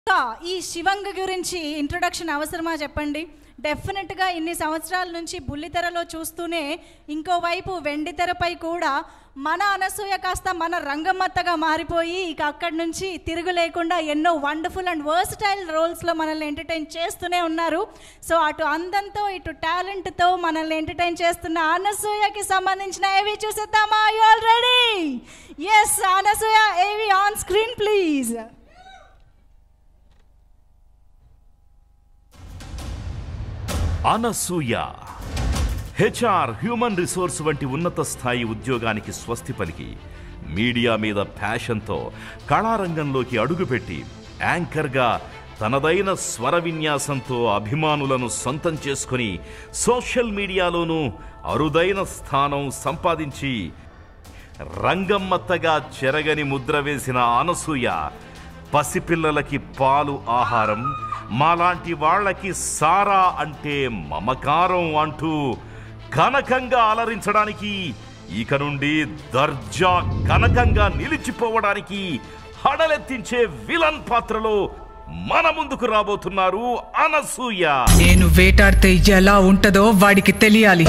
ఇంకా ఈ శివంగ గురించి ఇంట్రొడక్షన్ అవసరమా చెప్పండి డెఫినెట్గా ఇన్ని సంవత్సరాల నుంచి బుల్లితెరలో చూస్తూనే ఇంకోవైపు వెండితెరపై కూడా మన అనసూయ కాస్త మన రంగమ్మత్తగా మారిపోయి ఇక అక్కడి నుంచి తిరుగు లేకుండా ఎన్నో వండర్ఫుల్ అండ్ వర్స్టైల్ రోల్స్లో మనల్ని ఎంటర్టైన్ చేస్తూనే ఉన్నారు సో అటు అందంతో ఇటు టాలెంట్తో మనల్ని ఎంటర్టైన్ చేస్తున్న అనసూయకి సంబంధించిన ఏవి చూసేద్దామా you all ready yes Anasuya ఏవి on screen please Anasuya HR human resource వంటి ఉన్నత స్థాయి ఉద్యోగానికి స్వస్తి పలికి మీడియా మీద ప్యాషన్తో కళారంగంలోకి అడుగుపెట్టి యాంకర్గా తనదైన స్వర విన్యాసంతో అభిమానులను సొంతం చేసుకుని సోషల్ మీడియాలోనూ అరుదైన స్థానం సంపాదించి రంగమ్మత్తగా చెరగని ముద్ర వేసిన అనసూయ పసిపిల్లలకి పాలు ఆహారం మాలాంటి వాళ్ళకి సారా అంటే మమకారం అంటూ కనకంగా అలరించడానికి ఇక నుండి దర్జా కనకంగా నిలిచిపోవడానికి హడలెత్తించే విలన్ పాత్రలో మన ముందుకు రాబోతున్నారు అనసూయ నేను వేటాడితే ఎలా ఉంటదో వాడికి తెలియాలి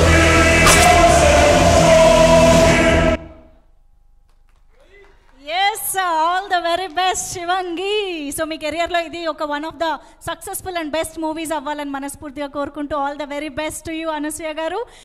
yes all the very best Shivangi so మీ కెరియర్లో ఇది ఒక one of the successful and best movies అవ్వాలని మనస్ఫూర్తిగా కోరుకుంటూ all the very best to you Anasuya గారు